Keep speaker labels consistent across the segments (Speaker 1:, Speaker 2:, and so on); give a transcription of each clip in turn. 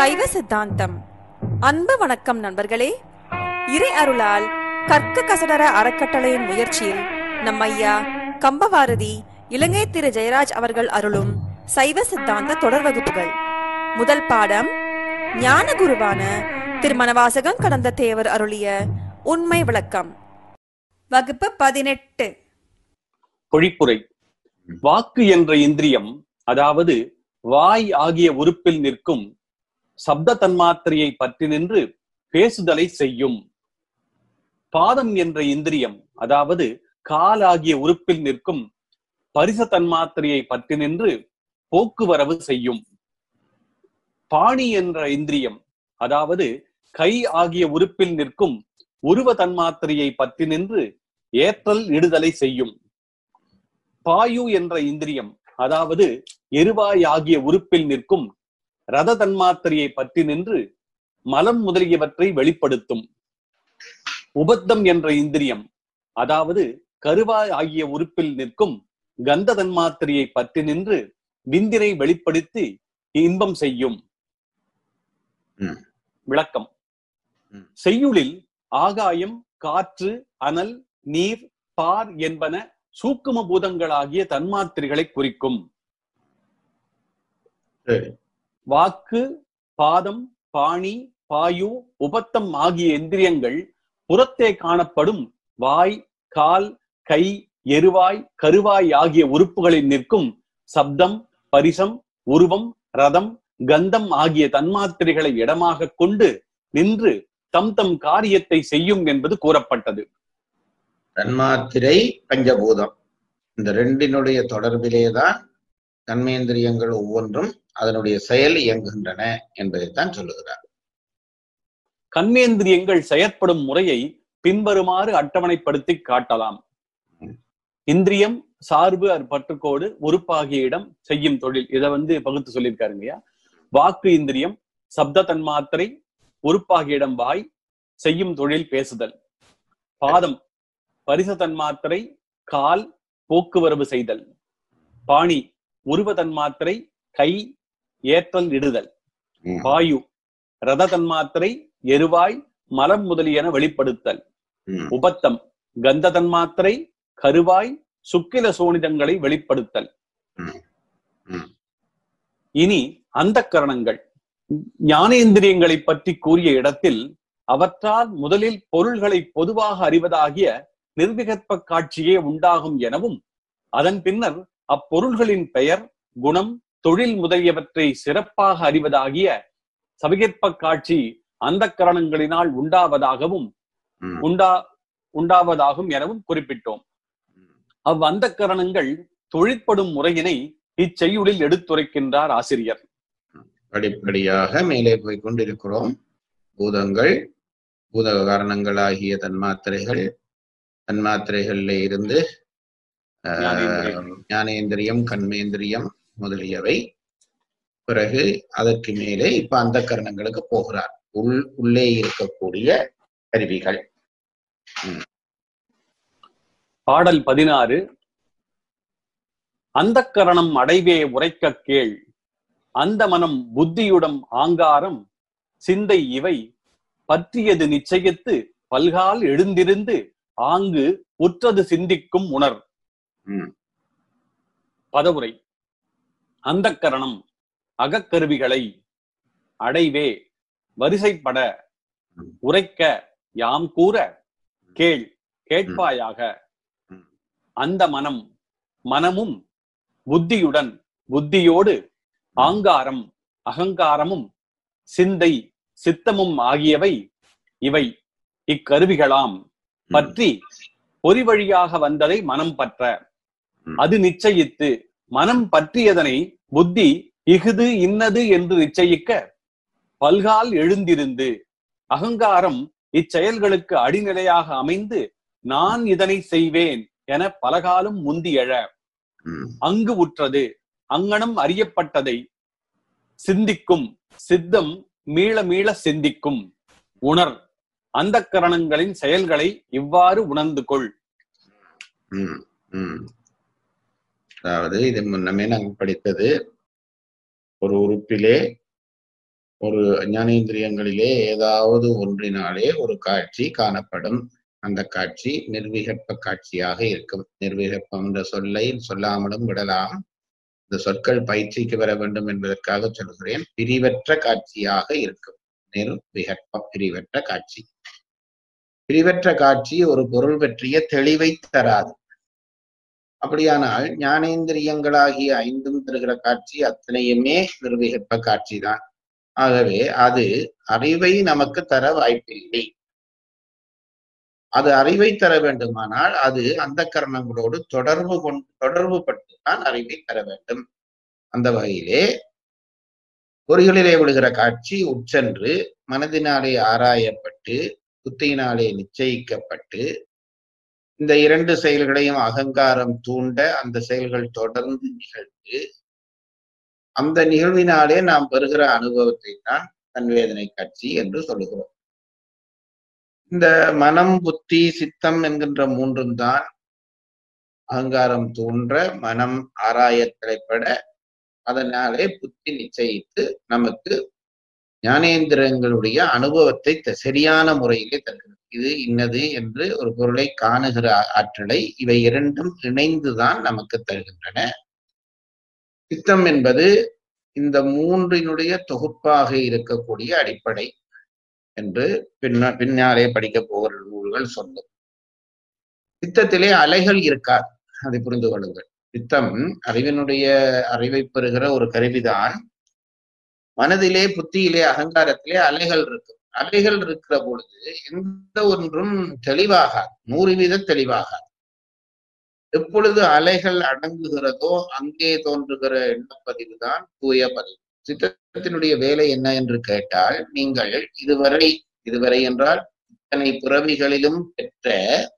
Speaker 1: சைவ சித்தாந்தம் அன்பு வணக்கம் நண்பர்களே இறை அருளால் கற்க கசடர அறக்கட்டளையின் முயற்சியில் நம் ஐயா கம்பவாரதி இலங்கை திரு ஜெயராஜ் அவர்கள் அருளும் சைவ சித்தாந்த தொடர் வகுப்புகள் முதல் பாடம் ஞான குருவான திருமணவாசகம் கடந்த தேவர் அருளிய உண்மை விளக்கம் வகுப்பு பதினெட்டு
Speaker 2: பொழிப்புரை வாக்கு என்ற இந்திரியம் அதாவது வாய் ஆகிய உறுப்பில் நிற்கும் சப்த தன்மாத்திரையை பற்றி நின்று பேசுதலை செய்யும் பாதம் என்ற இந்திரியம் அதாவது கால் ஆகிய உறுப்பில் நிற்கும் பரிச தன்மாத்திரையை பற்றி நின்று போக்குவரவு செய்யும் பாணி என்ற இந்திரியம் அதாவது கை ஆகிய உறுப்பில் நிற்கும் உருவ தன்மாத்திரையை பற்றி நின்று ஏற்றல் இடுதலை செய்யும் பாயு என்ற இந்திரியம் அதாவது எருவாய் ஆகிய உறுப்பில் நிற்கும் ரத தன்மாத்திரையை பற்றி நின்று மலம் முதலியவற்றை வெளிப்படுத்தும் உபத்தம் என்ற இந்திரியம் அதாவது கருவாய் ஆகிய உறுப்பில் நிற்கும் கந்த தன்மாத்திரையை பற்றி நின்று விந்தினை வெளிப்படுத்தி இன்பம் செய்யும்
Speaker 3: ம்.
Speaker 2: விளக்கம்
Speaker 3: ம்.
Speaker 2: செய்யுளில் ஆகாயம் காற்று அனல் நீர் பார் என்பன சூக்கும பூதங்களாகிய தன்மாத்திரைகளை குறிக்கும்
Speaker 3: சரி
Speaker 2: வாக்கு பாதம் பாணி பாயு உபத்தம் ஆகிய இந்திரியங்கள் புறத்தே காணப்படும் வாய் கால் கை எருவாய் கருவாய் ஆகிய உறுப்புகளில் நிற்கும் சப்தம் பரிசம் உருவம் ரதம் கந்தம் ஆகிய தன்மாத்திரைகளை இடமாக கொண்டு நின்று தம் தம் காரியத்தை செய்யும் என்பது கூறப்பட்டது
Speaker 3: தன்மாத்திரை பஞ்சபூதம் இந்த ரெண்டினுடைய தொடர்பிலேதான் கண்மேந்திரியங்கள் ஒவ்வொன்றும் அதனுடைய செயல் இயங்குகின்றன என்பதைத்தான் சொல்லுகிறார்
Speaker 2: கண்மேந்திரியங்கள் செயற்படும் முறையை பின்வருமாறு அட்டவணைப்படுத்தி காட்டலாம் இந்திரியம் சார்பு அது பற்றுக்கோடு உறுப்பாகிய இடம் செய்யும் தொழில் இதை வந்து பகுத்து சொல்லியிருக்காருங்கய்யா வாக்கு இந்திரியம் சப்த தன்மாத்திரை உறுப்பாகிய இடம் வாய் செய்யும் தொழில் பேசுதல் பாதம் பரிச தன்மாத்திரை கால் போக்குவரவு செய்தல் பாணி உருவ தன்மாத்திரை கை ஏற்றல் இடுதல்
Speaker 3: ம்.
Speaker 2: வாயு ரத தன்மாத்திரை எருவாய் மலம் முதலியன வெளிப்படுத்தல்
Speaker 3: ம்.
Speaker 2: உபத்தம் கந்த தன்மாத்திரை கருவாய் சுக்கில சோனிதங்களை வெளிப்படுத்தல்
Speaker 3: ம். ம்.
Speaker 2: இனி அந்த கரணங்கள் ஞானேந்திரியங்களை பற்றி கூறிய இடத்தில் அவற்றால் முதலில் பொருள்களை பொதுவாக அறிவதாகிய நிர்விகற்ப காட்சியே உண்டாகும் எனவும் அதன் பின்னர் அப்பொருள்களின் பெயர் குணம் தொழில் முதலியவற்றை சிறப்பாக அறிவதாகிய சவிகற்ப காட்சி அந்த கரணங்களினால் உண்டாவதாகவும்
Speaker 3: ம்.
Speaker 2: உண்டா உண்டாவதாகும் எனவும் குறிப்பிட்டோம் அவ் அந்த கரணங்கள் தொழிற்படும் முறையினை இச்செய்யுளில் எடுத்துரைக்கின்றார் ஆசிரியர்
Speaker 3: படிப்படியாக மேலே போய் கொண்டிருக்கிறோம் பூதங்கள் பூத காரணங்களாகிய தன்மாத்திரைகள் தன்மாத்திரைகள்ல இருந்து ஆஹ்,
Speaker 2: ஞானேந்திரியம்.
Speaker 3: ஞானேந்திரியம் கண்மேந்திரியம் முதலியவை பிறகு அதற்கு மேலே இப்ப அந்த கரணங்களுக்கு போகிறார் உள் உள்ளே இருக்கக்கூடிய கருவிகள்
Speaker 2: பாடல் பதினாறு அந்த கரணம் அடைவே உரைக்க கேள் அந்த மனம் புத்தியுடம் ஆங்காரம் சிந்தை இவை பற்றியது நிச்சயித்து பல்கால் எழுந்திருந்து ஆங்கு உற்றது சிந்திக்கும் உணர்
Speaker 3: ம்.
Speaker 2: பதவுரை அந்த கரணம் அகக்கருவிகளை அடைவே வரிசைப்பட
Speaker 3: ம்.
Speaker 2: உரைக்க யாம் கூற கேள் கேட்பாயாக
Speaker 3: ம்.
Speaker 2: அந்த மனம் மனமும் புத்தியுடன் புத்தியோடு ஆங்காரம் அகங்காரமும் சிந்தை சித்தமும் ஆகியவை இவை இக்கருவிகளாம் பற்றி பொறி வழியாக வந்ததை மனம் பற்ற
Speaker 3: ம்.
Speaker 2: அது நிச்சயித்து மனம் பற்றியதனை புத்தி இஃது இன்னது என்று நிச்சயிக்க பல்கால் எழுந்திருந்து அகங்காரம் இச்செயல்களுக்கு அடிநிலையாக அமைந்து நான் இதனை செய்வேன் என பலகாலம் முந்தி எழ
Speaker 3: ம்.
Speaker 2: அங்கு உற்றது அங்கனம் அறியப்பட்டதை சிந்திக்கும் சித்தம் மீள மீள சிந்திக்கும் உணர் அந்த கரணங்களின் செயல்களை இவ்வாறு உணர்ந்து கொள்
Speaker 3: ம், ம். அதாவது இது முன்னமே நாங்கள் படித்தது ஒரு உறுப்பிலே ஒரு ஞானேந்திரியங்களிலே ஏதாவது ஒன்றினாலே ஒரு காட்சி காணப்படும் அந்த காட்சி நிர்விகற்ப காட்சியாக இருக்கும் நிர்விகற்பம் என்ற சொல்லை சொல்லாமலும் விடலாம் இந்த சொற்கள் பயிற்சிக்கு வர வேண்டும் என்பதற்காக சொல்கிறேன் பிரிவற்ற காட்சியாக இருக்கும் நிர்விகற்பம் பிரிவற்ற காட்சி பிரிவற்ற காட்சி ஒரு பொருள் பற்றிய தெளிவை தராது அப்படியானால் ஞானேந்திரியங்களாகிய ஐந்தும் தருகிற காட்சி அத்தனையுமே நிர்விகற்ப காட்சி தான் ஆகவே அது அறிவை நமக்கு தர வாய்ப்பில்லை அது அறிவை தர வேண்டுமானால் அது அந்த கரணங்களோடு தொடர்பு கொண்டு தொடர்பு பட்டு தான் அறிவை தர வேண்டும் அந்த வகையிலே பொறிகளிலே விழுகிற காட்சி உட்சென்று மனதினாலே ஆராயப்பட்டு புத்தியினாலே நிச்சயிக்கப்பட்டு இந்த இரண்டு செயல்களையும் அகங்காரம் தூண்ட அந்த செயல்கள் தொடர்ந்து நிகழ்ந்து அந்த நிகழ்வினாலே நாம் பெறுகிற அனுபவத்தை தான் தன்வேதனை காட்சி என்று சொல்லுகிறோம் இந்த மனம் புத்தி சித்தம் என்கின்ற மூன்றும் தான் அகங்காரம் தோன்ற மனம் ஆராய தலைப்பட அதனாலே புத்தி நிச்சயித்து நமக்கு ஞானேந்திரங்களுடைய அனுபவத்தை த- சரியான முறையிலே தருகிறது இது இன்னது என்று ஒரு பொருளை காணுகிற ஆ- ஆற்றலை இவை இரண்டும் இணைந்துதான் நமக்கு தருகின்றன சித்தம் என்பது இந்த மூன்றினுடைய தொகுப்பாக இருக்கக்கூடிய அடிப்படை என்று பின்ன பின்னாலே படிக்கப் போகிற நூல்கள் சொல்லும் சித்தத்திலே அலைகள் இருக்காது அதை புரிந்து கொள்ளுங்கள் சித்தம் அறிவினுடைய அறிவை பெறுகிற ஒரு கருவிதான் மனதிலே புத்தியிலே அகங்காரத்திலே அலைகள் இருக்கும் அலைகள் இருக்கிற பொழுது எந்த ஒன்றும் தெளிவாகாது நூறு வீத தெளிவாகாது எப்பொழுது அலைகள் அடங்குகிறதோ அங்கே தோன்றுகிற எண்ணப்பதிவு தான் தூய பதிவு சித்தத்தினுடைய வேலை என்ன என்று கேட்டால் நீங்கள் இதுவரை இதுவரை என்றால் இத்தனை பிறவிகளிலும் பெற்ற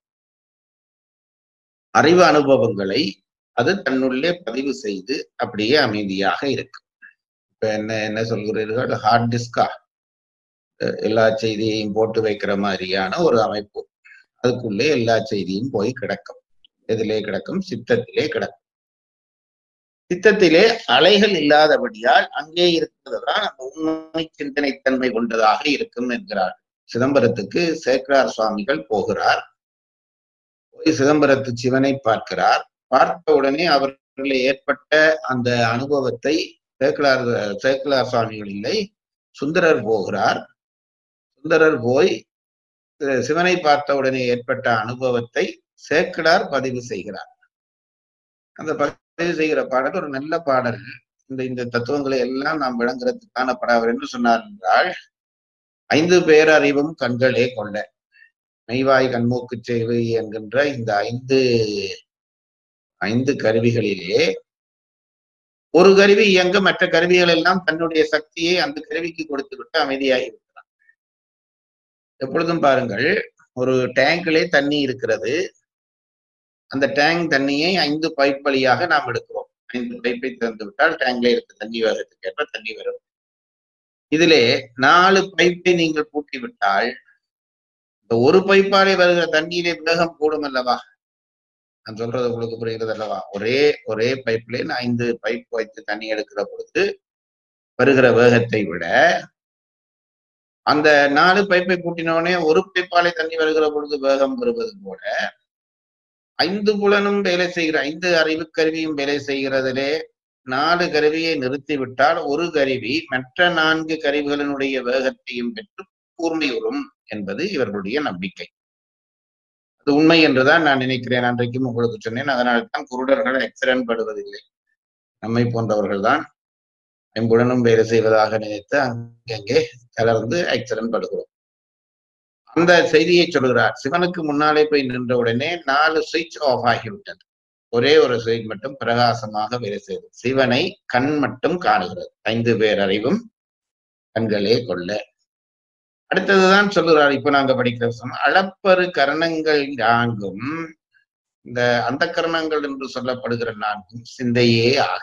Speaker 3: அறிவு அனுபவங்களை அது தன்னுள்ளே பதிவு செய்து அப்படியே அமைதியாக இருக்கும் இப்ப என்ன என்ன சொல்கிறீர்கள் ஹார்ட் டிஸ்கா எல்லா செய்தியையும் போட்டு வைக்கிற மாதிரியான ஒரு அமைப்பு அதுக்குள்ளே எல்லா செய்தியும் போய் கிடக்கும் எதிலே கிடக்கும் சித்தத்திலே கிடக்கும் சித்தத்திலே அலைகள் இல்லாதபடியால் அங்கே இருக்கிறதுதான் அந்த உண்மை சிந்தனை தன்மை கொண்டதாக இருக்கும் என்கிறார் சிதம்பரத்துக்கு சேக்கரார் சுவாமிகள் போகிறார் போய் சிதம்பரத்து சிவனை பார்க்கிறார் பார்த்த உடனே அவர்களை ஏற்பட்ட அந்த அனுபவத்தை சேக்கலார் சேக்கலார் சுவாமிகள் இல்லை சுந்தரர் போகிறார் சுந்தரர் போய் அஹ், சிவனை பார்த்த உடனே ஏற்பட்ட அனுபவத்தை சேக்கடார் பதிவு செய்கிறார் அந்த பதிவு செய்கிற பாடல் ஒரு நல்ல பாடல் இந்த இந்த தத்துவங்களை எல்லாம் நாம் விளங்குறதுக்கான படாவர் என்று சொன்னார் என்றால் ஐந்து பேரறிவும் கண்களே கொண்ட மெய்வாய் கண்மூக்கு செவி என்கின்ற இந்த ஐந்து ஐந்து கருவிகளிலே ஒரு கருவி இயங்க மற்ற கருவிகள் எல்லாம் தன்னுடைய சக்தியை அந்த கருவிக்கு கொடுத்து விட்டு அமைதியாகி இருக்கிறான் எப்பொழுதும் பாருங்கள் ஒரு டேங்கிலே தண்ணி இருக்கிறது அந்த டேங்க் தண்ணியை ஐந்து பைப் வழியாக நாம் எடுக்கிறோம் ஐந்து பைப்பை திறந்து விட்டால் டேங்க்ல இருக்க தண்ணி வேகத்துக்கு ஏற்ப தண்ணி வரும் இதிலே நாலு பைப்பை நீங்கள் பூட்டி விட்டால் இந்த ஒரு பைப்பாலே வருகிற தண்ணீரை வேகம் கூடும் அல்லவா நான் சொல்றது உங்களுக்கு புரிகிறது அல்லவா ஒரே ஒரே பைப்ல ஐந்து பைப் வைத்து தண்ணி எடுக்கிற பொழுது வருகிற வேகத்தை விட அந்த நாலு பைப்பை பூட்டினோடனே ஒரு பைப்பாலே தண்ணி வருகிற பொழுது வேகம் வருவது போல ஐந்து புலனும் வேலை செய்கிற ஐந்து அறிவு கருவியும் வேலை செய்கிறதிலே நாலு கருவியை நிறுத்திவிட்டால் ஒரு கருவி மற்ற நான்கு கருவிகளினுடைய வேகத்தையும் பெற்று கூர்மையுறும் என்பது இவர்களுடைய நம்பிக்கை அது உண்மை என்றுதான் நான் நினைக்கிறேன் அன்றைக்கும் உங்களுக்கு சொன்னேன் அதனால்தான் குருடர்கள் எக்ஸலன்ட் படுவதில்லை நம்மை போன்றவர்கள் தான் ஐம்புலனும் வேலை செய்வதாக நினைத்து அங்கங்கே கலர்ந்து எக்ஸலன்ட் படுகிறோம் அந்த செய்தியை சொல்கிறார் சிவனுக்கு முன்னாலே போய் நின்ற உடனே நாலு சுவிட்ச் ஆஃப் ஆகிவிட்டது ஒரே ஒரு சுவிட்ச் மட்டும் பிரகாசமாக வேலை செய்தது சிவனை கண் மட்டும் காணுகிறது ஐந்து பேர் அறிவும் கண்களே கொள்ள அடுத்ததுதான் சொல்லுறார் இப்ப நாங்க படிக்கிற சொன்ன அளப்பரு கரணங்கள் நான்கும் இந்த அந்த கரணங்கள் என்று சொல்லப்படுகிற நான்கும் சிந்தையே ஆக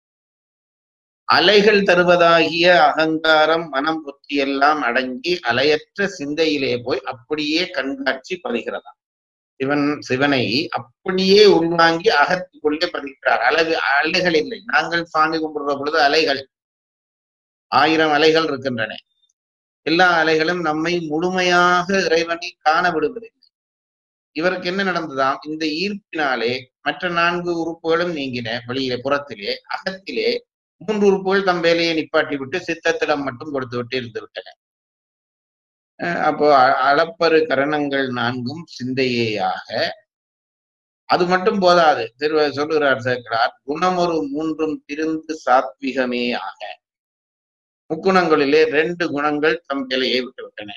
Speaker 3: அலைகள் தருவதாகிய அகங்காரம் மனம் புத்தி எல்லாம் அடங்கி அலையற்ற சிந்தையிலே போய் அப்படியே கண்காட்சி பதிகிறதா சிவன் சிவனை அப்படியே உள்வாங்கி அகத்துக்குள்ளே பதிக்கிறார் அளவு அலைகள் இல்லை நாங்கள் சாமி கும்பிடுற பொழுது அலைகள் ஆயிரம் அலைகள் இருக்கின்றன எல்லா அலைகளும் நம்மை முழுமையாக இறைவனை காண விடுவதில்லை இவருக்கு என்ன நடந்ததாம் இந்த ஈர்ப்பினாலே மற்ற நான்கு உறுப்புகளும் நீங்கின வெளியிலே புறத்திலே அகத்திலே மூன்று உறுப்புகள் தம் வேலையை நிப்பாட்டி விட்டு சித்தத்திடம் மட்டும் கொடுத்து விட்டு இருந்து விட்டன அஹ் அப்போ அ- அளப்பரு கரணங்கள் நான்கும் சிந்தையேயாக அது மட்டும் போதாது திரு சொல்லுகிறார் சேர்க்கிறார் குணமொரு மூன்றும் திருந்து சாத்விகமே ஆக முக்குணங்களிலே ரெண்டு குணங்கள் தம் வேலையை விட்டு விட்டன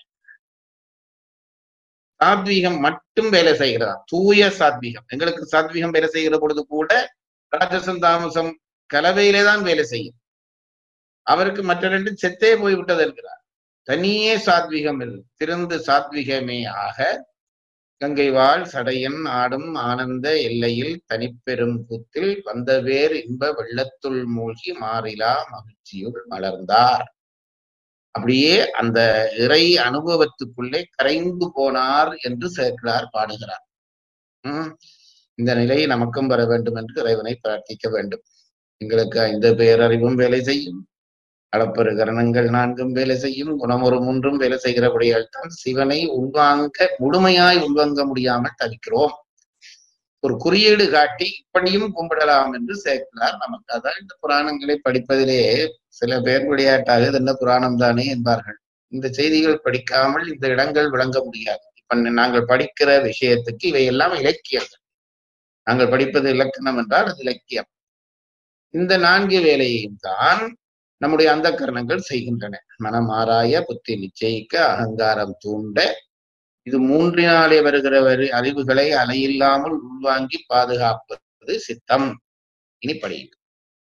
Speaker 3: சாத்வீகம் மட்டும் வேலை செய்கிறதா தூய சாத்வீகம் எங்களுக்கு சாத்வீகம் வேலை செய்கிற பொழுது கூட ராஜசம் தாமசம் கலவையிலே தான் வேலை செய்யும் அவருக்கு மற்ற ரெண்டு செத்தே போய் விட்டது இருக்கிறார் தனியே சாத்வீகம் இருக்கு திருந்து சாத்வீகமே ஆக கங்கை வாழ் சடையன் ஆடும் ஆனந்த எல்லையில் தனிப்பெரும் கூத்தில் வந்த வேர் இன்ப வெள்ளத்துள் மூழ்கி மாறிலா மகிழ்ச்சியுள் மலர்ந்தார் அப்படியே அந்த இறை அனுபவத்துக்குள்ளே கரைந்து போனார் என்று சேர்க்கிறார் பாடுகிறார் உம் இந்த நிலை நமக்கும் வர வேண்டும் என்று இறைவனை பிரார்த்திக்க வேண்டும் எங்களுக்கு ஐந்து பேரறிவும் வேலை செய்யும் அளப்பரு கரணங்கள் நான்கும் வேலை செய்யும் குணமொரு மூன்றும் வேலை செய்கிறபடியால் தான் சிவனை உள்வாங்க முழுமையாய் உள்வாங்க முடியாமல் தவிக்கிறோம் ஒரு குறியீடு காட்டி இப்படியும் கும்பிடலாம் என்று சேர்க்கிறார் நமக்கு அதான் இந்த புராணங்களை படிப்பதிலே சில பேர் விளையாட்டாக இது என்ன புராணம் தானே என்பார்கள் இந்த செய்திகள் படிக்காமல் இந்த இடங்கள் விளங்க முடியாது இப்ப நாங்கள் படிக்கிற விஷயத்துக்கு இவையெல்லாம் இலக்கியங்கள் நாங்கள் படிப்பது இலக்கணம் என்றால் அது இலக்கியம் இந்த நான்கு வேலையையும் தான் நம்முடைய அந்த கரணங்கள் செய்கின்றன மனம் ஆராய புத்தி நிச்சயிக்க அகங்காரம் தூண்ட இது மூன்றினாலே வருகிற வரு அறிவுகளை அலையில்லாமல் உள்வாங்கி பாதுகாப்பது சித்தம் இனி படியுங்க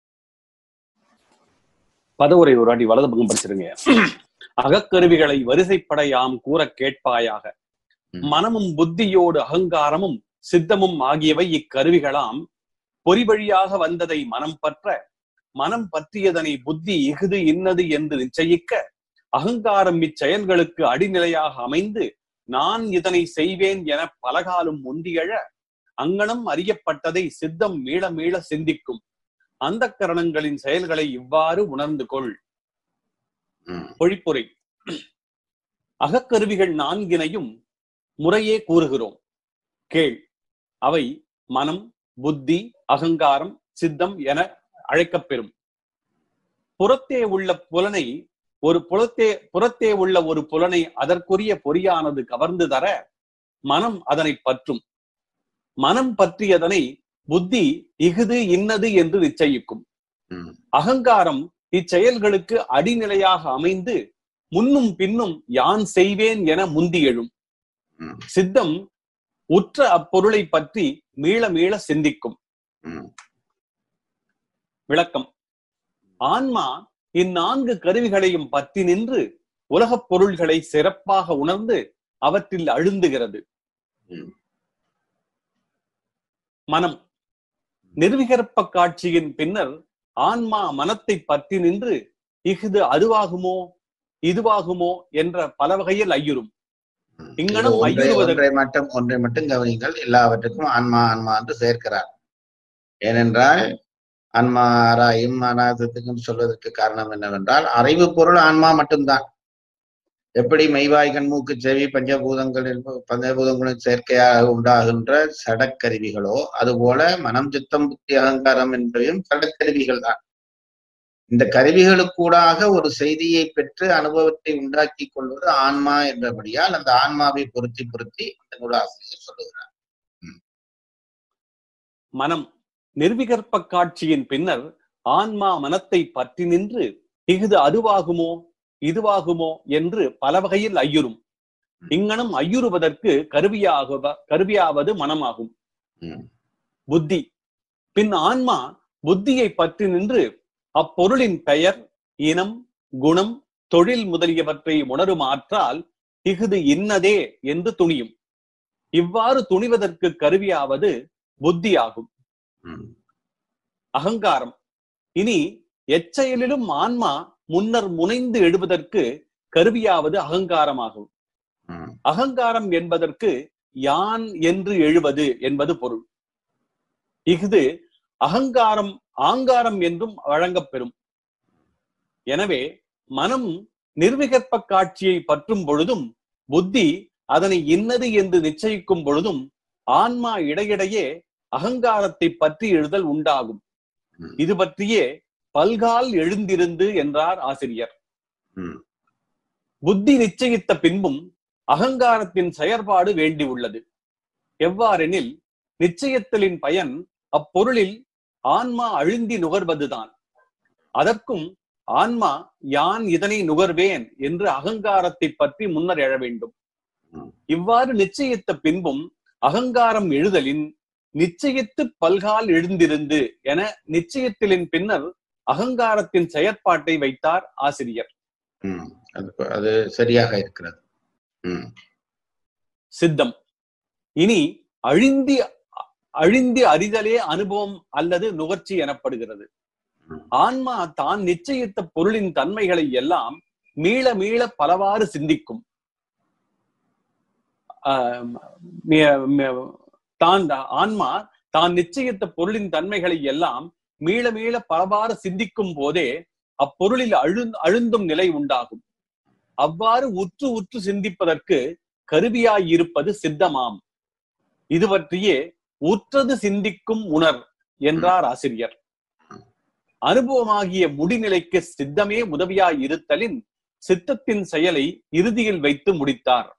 Speaker 2: பதவுரை ஒரு அடி வலது பக்கம் படிச்சிருங்க அகக்கருவிகளை வரிசைப்பட யாம் கூற கேட்பாயாக
Speaker 3: ம்.
Speaker 2: மனமும் புத்தியோடு அகங்காரமும் சித்தமும் ஆகியவை இக்கருவிகளாம் பொறி வழியாக வந்ததை மனம் பற்ற மனம் பற்றியதனை புத்தி இஃது இன்னது என்று நிச்சயிக்க அகங்காரம் இச்செயல்களுக்கு அடிநிலையாக அமைந்து நான் இதனை செய்வேன் என பலகாலும் முந்தியழ அங்கனம் அறியப்பட்டதை சித்தம் மீள மீள சிந்திக்கும் அந்த கரணங்களின் செயல்களை இவ்வாறு உணர்ந்து கொள்
Speaker 3: ம்,
Speaker 2: பொழிப்புரை அகக்கருவிகள் நான்கினையும் முறையே கூறுகிறோம் கேள் அவை மனம் புத்தி அகங்காரம் சித்தம் என அழைக்கப்பெறும் புறத்தே உள்ள புலனை ஒரு புலத்தே புறத்தே உள்ள ஒரு புலனை அதற்குரிய பொறியானது கவர்ந்து தர மனம் அதனை பற்றும் மனம் பற்றியதனை புத்தி இஃது இன்னது என்று நிச்சயிக்கும்
Speaker 3: ம்,
Speaker 2: அகங்காரம் இச்செயல்களுக்கு அடிநிலையாக அமைந்து முன்னும் பின்னும் யான் செய்வேன் என முந்தி எழும்
Speaker 3: ம்,
Speaker 2: சித்தம் உற்ற அப்பொருளை பற்றி மீள மீள சிந்திக்கும்
Speaker 3: ம்,
Speaker 2: விளக்கம் ஆன்மா இந்நான்கு கருவிகளையும் பற்றி நின்று உலகப் பொருள்களை சிறப்பாக உணர்ந்து அவற்றில் அழுந்துகிறது
Speaker 3: ம்.
Speaker 2: மனம் நிர்விகற்ப காட்சியின் பின்னர் ஆன்மா மனத்தை பற்றி நின்று இஃது அதுவாகுமோ இதுவாகுமோ என்ற பல வகையில் ஐயுறும்
Speaker 3: ம்.
Speaker 2: இங்கனம்
Speaker 3: இது ஒன்றை
Speaker 2: ஐயுறுவதற்கு-
Speaker 3: ஒன்றை மட்டும் ஒன்றை மட்டும் கவனிங்கள் எல்லாவற்றுக்கும் ஆன்மா ஆன்மா என்று சேர்க்கிறார் ஏனென்றால் ஆன்மா ஆராயும் அனாதத்துக்கும் சொல்வதற்கு காரணம் என்னவென்றால் அறிவு பொருள் ஆன்மா மட்டும்தான் எப்படி மெய்வாய் கண்மூக்கு செவி பஞ்சபூதங்களில் பஞ்சபூதங்களின் சேர்க்கையாக உண்டாகின்ற சடக்கருவிகளோ அதுபோல மனம் சித்தம் புத்தி அகங்காரம் என்பவையும் சடக்கருவிகள் தான் இந்த கருவிகளுக்கூடாக ஒரு செய்தியை பெற்று அனுபவத்தை உண்டாக்கி கொள்வது ஆன்மா என்றபடியால் அந்த ஆன்மாவை பொருத்தி பொருத்தி அந்த நூலாசிரியர் சொல்லுகிறார்
Speaker 2: மனம் நிர்விகற்ப காட்சியின் பின்னர் ஆன்மா மனத்தை பற்றி நின்று இஃது அதுவாகுமோ இதுவாகுமோ என்று பல வகையில் ஐயுறும் இங்கனம் ஐயுறுவதற்கு கருவியாக கருவியாவது மனமாகும்
Speaker 3: ம்,
Speaker 2: புத்தி பின் ஆன்மா புத்தியை பற்றி நின்று அப்பொருளின் பெயர் இனம் குணம் தொழில் முதலியவற்றை உணரும் ஆற்றால் இஃது இன்னதே என்று துணியும் இவ்வாறு துணிவதற்கு கருவியாவது புத்தி ஆகும்
Speaker 3: ம்,
Speaker 2: அகங்காரம் இனி எச்செயலிலும் ஆன்மா முன்னர் முனைந்து எழுவதற்கு கருவியாவது அகங்காரமாகும்
Speaker 3: ம்,
Speaker 2: அகங்காரம் என்பதற்கு யான் என்று எழுவது என்பது பொருள் இஃது அகங்காரம் ஆங்காரம் என்றும் வழங்கப்பெறும் எனவே மனம் நிர்விகற்ப காட்சியை பற்றும் பொழுதும் புத்தி அதனை இன்னது என்று நிச்சயிக்கும் பொழுதும் ஆன்மா இடையிடையே அகங்காரத்தை பற்றி எழுதல் உண்டாகும்
Speaker 3: ம்.
Speaker 2: இது பற்றியே பல்கால் எழுந்திருந்து என்றார் ஆசிரியர்
Speaker 3: ம்.
Speaker 2: புத்தி நிச்சயித்த பின்பும் அகங்காரத்தின் செயற்பாடு வேண்டி உள்ளது எவ்வாறெனில் நிச்சயத்தலின் பயன் அப்பொருளில் ஆன்மா அழுந்தி நுகர்வதுதான் அதற்கும் ஆன்மா யான் இதனை நுகர்வேன் என்று அகங்காரத்தை பற்றி முன்னர் எழ வேண்டும்
Speaker 3: ம்.
Speaker 2: இவ்வாறு நிச்சயித்த பின்பும் அகங்காரம் எழுதலின் நிச்சயித்து பல்கால் எழுந்திருந்து என நிச்சயத்திலின் பின்னர் அகங்காரத்தின் செயற்பாட்டை வைத்தார் ஆசிரியர்
Speaker 3: ம். அது அது சரியாக இருக்கிறது ம்.
Speaker 2: சித்தம் இனி அழிந்தி அழிந்தி அறிதலே அனுபவம் அல்லது நுகர்ச்சி எனப்படுகிறது
Speaker 3: ம்.
Speaker 2: ஆன்மா தான் நிச்சயித்த பொருளின் தன்மைகளை எல்லாம் மீள மீள பலவாறு சிந்திக்கும் ஆஹ் மி- மி- தான் ஆன்மா தான் நிச்சயித்த பொருளின் தன்மைகளை எல்லாம் மீள மீள பலவாறு சிந்திக்கும் போதே அப்பொருளில் அழு அழுந்தும் நிலை உண்டாகும் அவ்வாறு உற்று உற்று சிந்திப்பதற்கு கருவியாயிருப்பது சித்தமாம் இது பற்றியே உற்றது சிந்திக்கும் உணர் என்றார் ஆசிரியர் அனுபவமாகிய முடிநிலைக்கு சித்தமே உதவியாய் இருத்தலின் சித்தத்தின் செயலை இறுதியில் வைத்து முடித்தார்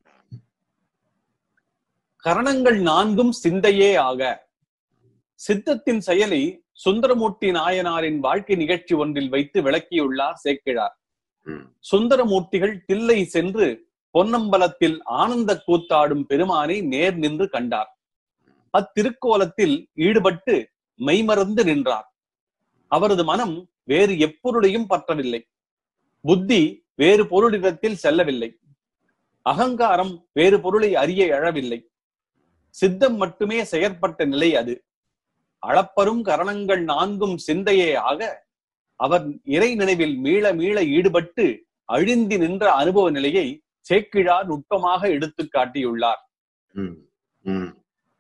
Speaker 2: கரணங்கள் நான்கும் சிந்தையே ஆக சித்தத்தின் செயலை சுந்தரமூர்த்தி நாயனாரின் வாழ்க்கை நிகழ்ச்சி ஒன்றில் வைத்து விளக்கியுள்ளார் சேக்கிழார்
Speaker 3: ம்.
Speaker 2: சுந்தரமூர்த்திகள் தில்லை சென்று பொன்னம்பலத்தில் ஆனந்த கூத்தாடும் பெருமானை நேர் நின்று கண்டார் அத்திருக்கோலத்தில் ஈடுபட்டு மெய்மறந்து நின்றார் அவரது மனம் வேறு எப்பொருளையும் பற்றவில்லை புத்தி வேறு பொருளிடத்தில் செல்லவில்லை அகங்காரம் வேறு பொருளை அறிய எழவில்லை சித்தம் மட்டுமே செயற்பட்ட நிலை அது அளப்பரும் கரணங்கள் நான்கும் சிந்தையே ஆக அவர் இறை நினைவில் மீள மீள ஈடுபட்டு அழிந்தி நின்ற அனுபவ நிலையை சேக்கிழார் நுட்பமாக எடுத்துக் காட்டியுள்ளார்
Speaker 3: ம். ம்.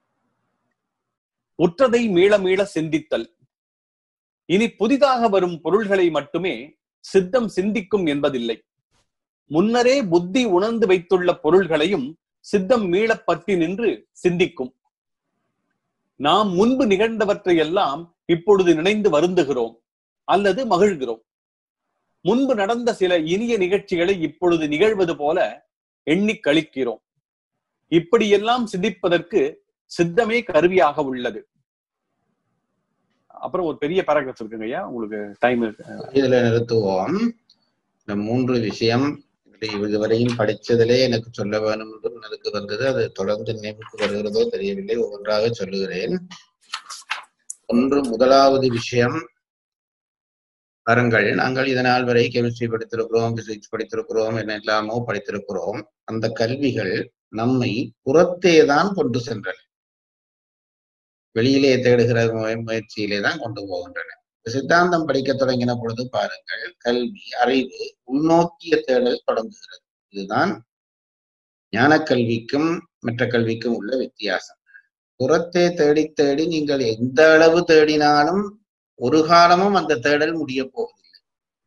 Speaker 2: உற்றதை மீள மீள சிந்தித்தல் இனி புதிதாக வரும் பொருள்களை மட்டுமே சித்தம் சிந்திக்கும் என்பதில்லை முன்னரே புத்தி உணர்ந்து வைத்துள்ள பொருள்களையும் சித்தம் மீள பற்றி நின்று சிந்திக்கும் நாம் முன்பு நிகழ்ந்தவற்றை எல்லாம் இப்பொழுது நினைந்து வருந்துகிறோம் அல்லது மகிழ்கிறோம் முன்பு நடந்த சில இனிய நிகழ்ச்சிகளை இப்பொழுது நிகழ்வது போல எண்ணி கழிக்கிறோம் இப்படியெல்லாம் சிந்திப்பதற்கு சித்தமே கருவியாக உள்ளது அப்புறம் ஒரு பெரிய பேராகிராஃப் இருக்குங்க ஐயா உங்களுக்கு டைம் இருக்கு
Speaker 3: இதுல நிறுத்துவோம் இந்த மூன்று விஷயம் இதுல இதுவரையும் படிச்சதிலே எனக்கு சொல்ல வேணும் என்று மனதுக்கு வந்தது அது தொடர்ந்து நினைவுக்கு வருகிறதோ தெரியவில்லை ஒவ்வொன்றாக சொல்லுகிறேன் ஒன்று முதலாவது விஷயம் பாருங்கள் நாங்கள் இதனால் வரை கெமிஸ்ட்ரி படித்திருக்கிறோம் பிசிக்ஸ் படித்திருக்கிறோம் என்ன எல்லாமோ படித்திருக்கிறோம் அந்த கல்விகள் நம்மை புறத்தே தான் கொண்டு சென்றன வெளியிலே தேடுகிற முய- முயற்சியிலே தான் கொண்டு போகின்றன சித்தாந்தம் படிக்க தொடங்கின பொழுது பாருங்கள் கல்வி அறிவு உள்நோக்கிய தேடல் தொடங்குகிறது இதுதான் ஞான கல்விக்கும் மற்ற கல்விக்கும் உள்ள வித்தியாசம் புறத்தே தேடி தேடி நீங்கள் எந்த அளவு தேடினாலும் ஒரு காலமும் அந்த தேடல் முடிய போவதில்லை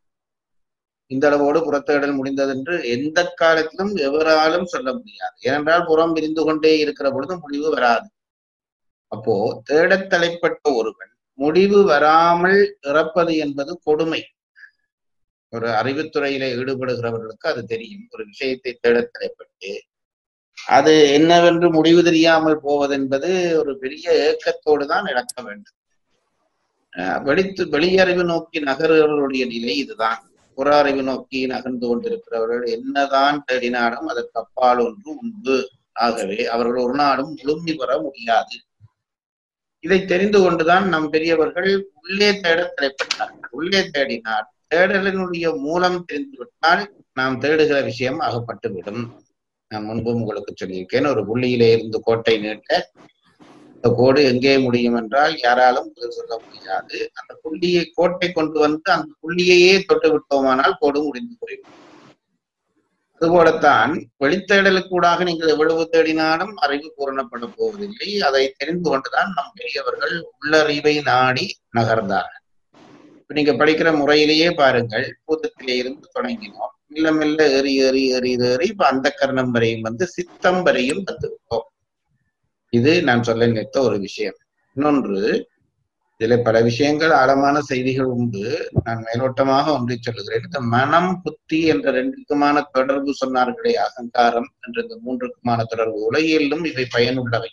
Speaker 3: இந்த அளவோடு புறத்தேடல் முடிந்ததென்று எந்த காலத்திலும் எவராலும் சொல்ல முடியாது ஏனென்றால் புறம் விரிந்து கொண்டே இருக்கிற பொழுது முடிவு வராது அப்போ தேடத் தலைப்பட்ட ஒருவன் முடிவு வராமல் இறப்பது என்பது கொடுமை ஒரு அறிவுத்துறையில ஈடுபடுகிறவர்களுக்கு அது தெரியும் ஒரு விஷயத்தை தேடத் தலைப்பட்டு அது என்னவென்று முடிவு தெரியாமல் போவதென்பது ஒரு பெரிய ஏக்கத்தோடு தான் நடக்க வேண்டும் அஹ் வெளித்து வெளியறிவு நோக்கி நகர்கிறவர்களுடைய நிலை இதுதான் புற அறிவு நோக்கி நகர்ந்து கொண்டிருக்கிறவர்கள் என்னதான் தேடினாலும் அதற்கு அப்பால் ஒன்று உண்டு ஆகவே அவர்கள் ஒரு நாளும் முழுமை பெற முடியாது இதை தெரிந்து கொண்டுதான் நம் பெரியவர்கள் உள்ளே தேட தலைப்பட்டார்கள் உள்ளே தேடினார் தேடலினுடைய மூலம் தெரிந்துவிட்டால் நாம் தேடுகிற விஷயம் அகப்பட்டுவிடும் நான் முன்பும் உங்களுக்கு சொல்லியிருக்கேன் ஒரு புள்ளியிலே இருந்து கோட்டை நீட்ட அந்த கோடு எங்கே முடியும் என்றால் யாராலும் பதில் சொல்ல முடியாது அந்த புள்ளியை கோட்டை கொண்டு வந்து அந்த புள்ளியையே தொட்டு விட்டோமானால் கோடு முடிந்து போய்விடும் அதுபோலத்தான் வெளித்தேடலுக்கூடாக நீங்கள் எவ்வளவு தேடினாலும் அறிவு பூரணப்பட போவதில்லை அதை தெரிந்து கொண்டுதான் நம் பெரியவர்கள் உள்ளறிவை நாடி நகர்ந்தார்கள் இப்ப நீங்க படிக்கிற முறையிலேயே பாருங்கள் பூதத்திலே இருந்து தொடங்கினோம் மெல்ல மெல்ல ஏறி ஏறி ஏறி ஏறி இப்ப அந்த கர்ணம் வரையும் வந்து சித்தம் வரையும் வந்துவிட்டோம் இது நான் சொல்ல நினைத்த ஒரு விஷயம் இன்னொன்று இதுல பல விஷயங்கள் ஆழமான செய்திகள் உண்டு நான் மேலோட்டமாக ஒன்றை சொல்லுகிறேன் இந்த மனம் புத்தி என்ற ரெண்டுக்குமான தொடர்பு சொன்னார்களே அகங்காரம் என்ற இந்த மூன்றுக்குமான தொடர்பு உலகிலும் இவை பயனுள்ளவை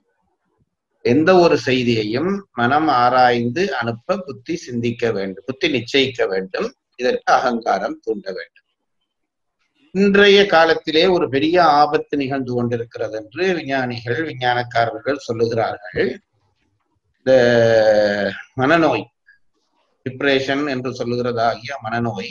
Speaker 3: எந்த ஒரு செய்தியையும் மனம் ஆராய்ந்து அனுப்ப புத்தி சிந்திக்க வேண்டும் புத்தி நிச்சயிக்க வேண்டும் இதற்கு அகங்காரம் தூண்ட வேண்டும் இன்றைய காலத்திலே ஒரு பெரிய ஆபத்து நிகழ்ந்து கொண்டிருக்கிறது என்று விஞ்ஞானிகள் விஞ்ஞானக்காரர்கள் சொல்லுகிறார்கள் இந்த மனநோய் டிப்ரேஷன் என்று சொல்லுகிறதாகிய மனநோய்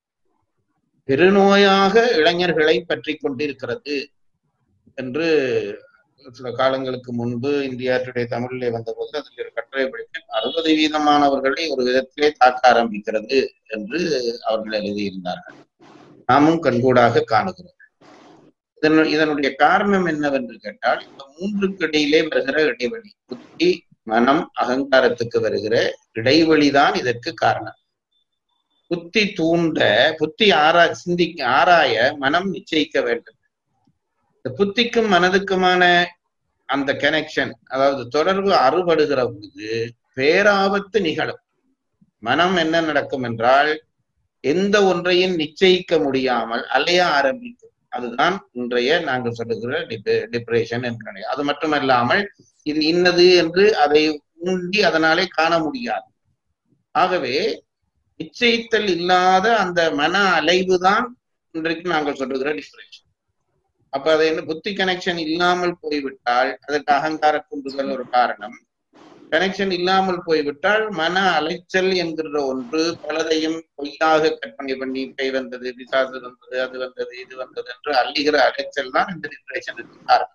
Speaker 3: பெருநோயாக இளைஞர்களை பற்றி கொண்டிருக்கிறது என்று சில காலங்களுக்கு முன்பு இந்தியா டுடே தமிழிலே வந்தபோது அதில் ஒரு கட்டுரை படித்தேன் அறுபது வீதமானவர்களை ஒரு விதத்திலே தாக்க ஆரம்பிக்கிறது என்று அவர்கள் எழுதியிருந்தார்கள் நாமும் கண்கூடாக காணுகிறோம் இதனு இதனுடைய காரணம் என்னவென்று கேட்டால் இந்த மூன்றுக்கு இடையிலே வருகிற இடைவெளி புத்தி மனம் அகங்காரத்துக்கு வருகிற இடைவெளிதான் இதற்கு காரணம் புத்தி தூண்ட புத்தி ஆரா சிந்திக்க ஆராய மனம் நிச்சயிக்க வேண்டும் இந்த புத்திக்கும் மனதுக்குமான அந்த கனெக்ஷன் அதாவது தொடர்பு அறுபடுகிற பொழுது பேராபத்து நிகழும் மனம் என்ன நடக்கும் என்றால் எந்த ஒன்றையும் நிச்சயிக்க முடியாமல் அலைய ஆரம்பிக்கும் அதுதான் இன்றைய நாங்கள் சொல்லுகிற டிப்ரெஷன் என்கிற அது மட்டுமல்லாமல் இது இன்னது என்று அதை உண்டி அதனாலே காண முடியாது ஆகவே நிச்சயித்தல் இல்லாத அந்த மன அலைவு தான் இன்றைக்கு நாங்கள் சொல்லுகிற டிப்ரெஷன் அப்ப அது என்ன புத்தி கனெக்ஷன் இல்லாமல் போய்விட்டால் அதற்கு அகங்கார குன்றுதல் ஒரு காரணம் கனெக்ஷன் இல்லாமல் போய்விட்டால் மன அலைச்சல் என்கிற ஒன்று பலதையும் பொய்யாக கற்பனை பண்ணி கை வந்தது பிசாசு வந்தது அது வந்தது இது வந்தது என்று அள்ளுகிற அலைச்சல் தான் இந்த டிப்ரெஷனுக்கு காரணம்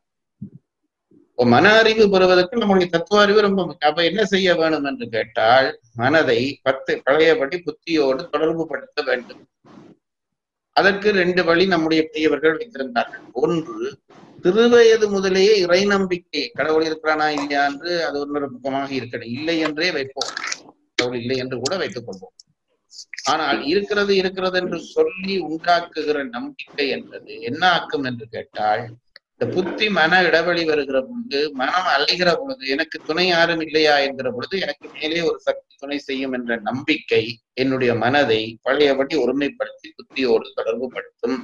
Speaker 3: மன அறிவு பெறுவதற்கு நம்முடைய தத்துவ அறிவு ரொம்ப முக்கியம் அப்ப என்ன செய்ய வேணும் என்று கேட்டால் மனதை பத்து பழையபடி புத்தியோடு தொடர்பு படுத்த வேண்டும் அதற்கு ரெண்டு வழி நம்முடைய பெரியவர்கள் வைத்திருந்தார்கள் ஒன்று திருவயது முதலேயே இறை நம்பிக்கை கடவுள் இருக்கிறானா இல்லையா என்று அது ஒரு பக்கமாக இருக்கணும் இல்லை என்றே வைப்போம் கடவுள் இல்லை என்று கூட வைத்துக் கொள்வோம் ஆனால் இருக்கிறது இருக்கிறது என்று சொல்லி உண்டாக்குகிற நம்பிக்கை என்பது என்ன ஆக்கும் என்று கேட்டால் இந்த புத்தி மன இடைவெளி வருகிற பொழுது மனம் அலைகிற பொழுது எனக்கு துணை யாரும் இல்லையா என்கிற பொழுது எனக்கு மேலே ஒரு சக்தி துணை செய்யும் என்ற நம்பிக்கை என்னுடைய மனதை பழையபடி ஒருமைப்படுத்தி புத்தியோடு தொடர்பு படுத்தும்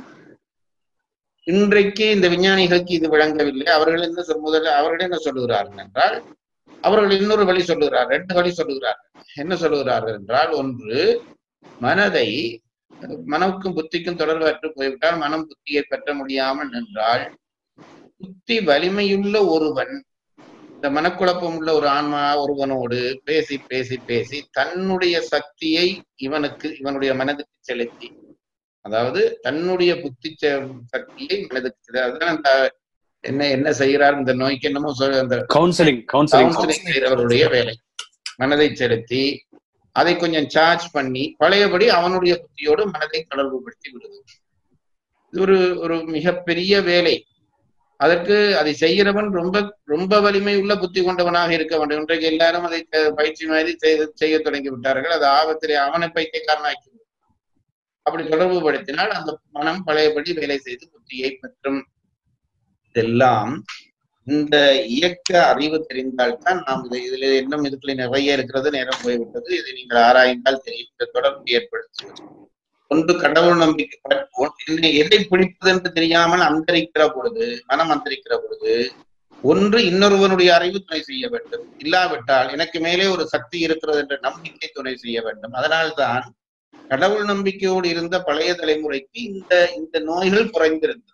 Speaker 3: இன்றைக்கு இந்த விஞ்ஞானிகளுக்கு இது விளங்கவில்லை அவர்கள் என்ன முதல்ல அவர்கள் என்ன சொல்லுகிறார்கள் என்றால் அவர்கள் இன்னொரு வழி சொல்லுகிறார் ரெண்டு வழி சொல்லுகிறார்கள் என்ன சொல்லுகிறார்கள் என்றால் ஒன்று மனதை மனவுக்கும் புத்திக்கும் தொடர்பற்று போய்விட்டால் மனம் புத்தியை பெற்ற முடியாமல் நின்றால் புத்தி வலிமையுள்ள ஒருவன் இந்த மனக்குழப்பம் உள்ள ஒரு ஆன்மா ஒருவனோடு பேசி பேசி பேசி தன்னுடைய சக்தியை இவனுக்கு இவனுடைய மனதுக்கு செலுத்தி அதாவது தன்னுடைய புத்தி சக்தியை மனதுக்கு அதுதான் அந்த என்ன என்ன செய்கிறார் இந்த நோய்க்கு என்னமோ சொல் அந்த
Speaker 2: கவுன்சிலிங் கவுன்சிலிங்
Speaker 3: கவுன்சிலிங் செய்கிறவருடைய வேலை மனதை செலுத்தி அதை கொஞ்சம் சார்ஜ் பண்ணி பழையபடி அவனுடைய புத்தியோடு மனதை தொடர்பு படுத்தி விடுவது இது ஒரு ஒரு மிகப்பெரிய வேலை அதற்கு அதை செய்கிறவன் ரொம்ப ரொம்ப வலிமை உள்ள புத்தி கொண்டவனாக இருக்க வேண்டும் இன்றைக்கு எல்லாரும் அதை பயிற்சி மாதிரி செய்து செய்ய தொடங்கி விட்டார்கள் அது ஆபத்திலே அவனை பைத்தியக்காரனாக்கி அப்படி தொடர்பு படுத்தினால் அந்த மனம் பழையபடி வேலை செய்து புத்தியை பெற்றும் இதெல்லாம் இந்த இயக்க அறிவு தெரிந்தால்தான் நாம் இதை இதுல இன்னும் இதுக்குள்ள நிறைய இருக்கிறது நேரம் போய்விட்டது இதை நீங்கள் ஆராய்ந்தால் தெரியும் இந்த தொடர்பு ஏற்படுத்துவது ஒன்று கடவுள் நம்பிக்கை என்னை எதை பிடிப்பது என்று தெரியாமல் அந்தரிக்கிற பொழுது மனம் அந்தரிக்கிற பொழுது ஒன்று இன்னொருவனுடைய அறிவு துணை செய்ய வேண்டும் இல்லாவிட்டால் எனக்கு மேலே ஒரு சக்தி இருக்கிறது என்ற நம்பிக்கை துணை செய்ய வேண்டும் அதனால்தான் கடவுள் நம்பிக்கையோடு இருந்த பழைய தலைமுறைக்கு இந்த இந்த நோய்கள் குறைந்திருந்தது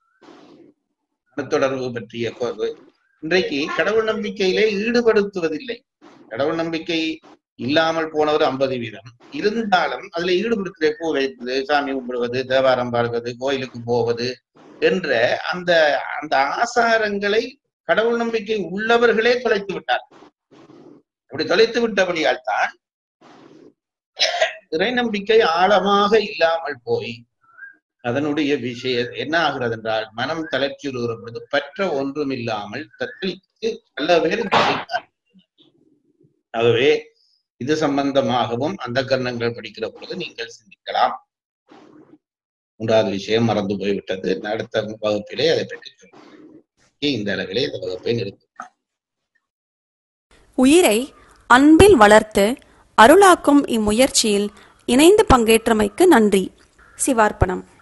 Speaker 3: தொடர்பு பற்றிய இன்றைக்கு கடவுள் நம்பிக்கையிலே ஈடுபடுத்துவதில்லை கடவுள் நம்பிக்கை இல்லாமல் போனவர் ஐம்பது வீதம் இருந்தாலும் அதுல ஈடுபடுத்துகிற பூ வைப்பது சாமி கும்பிடுவது தேவாரம் பாடுவது கோயிலுக்கு போவது என்ற அந்த அந்த ஆசாரங்களை கடவுள் நம்பிக்கை உள்ளவர்களே தொலைத்து விட்டார் அப்படி தொலைத்து விட்டபடியால் தான் இறை நம்பிக்கை ஆழமாக இல்லாமல் போய் அதனுடைய விஷய என்ன ஆகிறது என்றால் மனம் தளர்ச்சியுறுகிற பொழுது பற்ற ஒன்றும் இல்லாமல் தத்தளித்து பல பேர் ஆகவே இது சம்பந்தமாகவும் அந்த கரணங்கள் படிக்கிற பொழுது நீங்கள் சிந்திக்கலாம் மூன்றாவது விஷயம் மறந்து போய்விட்டது அடுத்த வகுப்பிலே அதை பற்றி சொல்லுங்கள் இந்த அளவிலே இந்த வகுப்பை நிறுத்தும்
Speaker 1: உயிரை அன்பில் வளர்த்து அருளாக்கும் இம்முயற்சியில் இணைந்து பங்கேற்றமைக்கு நன்றி சிவார்ப்பணம்